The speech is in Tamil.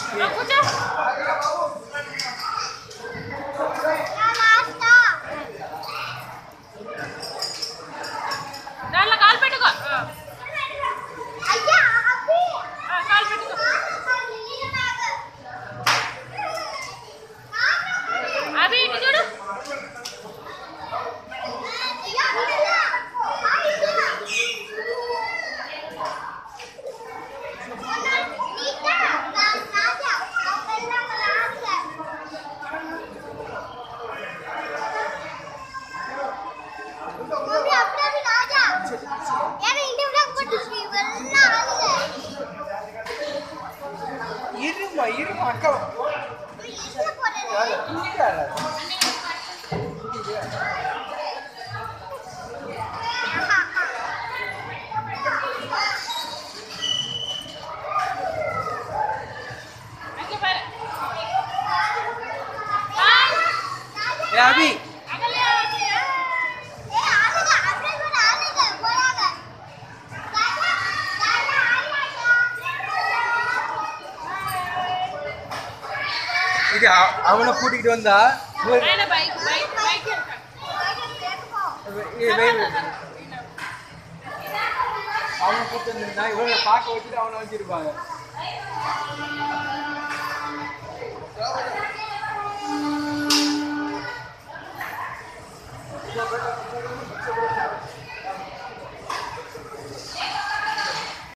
దానిలో కాలు పెట్టుకో ఆ, ఆ, కాలు పెట్టుకో అవి ఇటు చూడు இருமா இருமா அக்கா இந்திக்காரா அங்க பாரு ஹாய் ஏ அபி அகலே ஆச்சியா இது அ- அவனை கூட்டிகிட்டு வந்தா இவன் ఆయన బైక్ బైక్ బైక్ వెళ్తాడు ஏய், வெய், வெய். அவனை கூப்பிட்டு வந்திருந்தா இவனை பார்க்க வச்சுட்டு அவனை வச்சிருப்பாங்க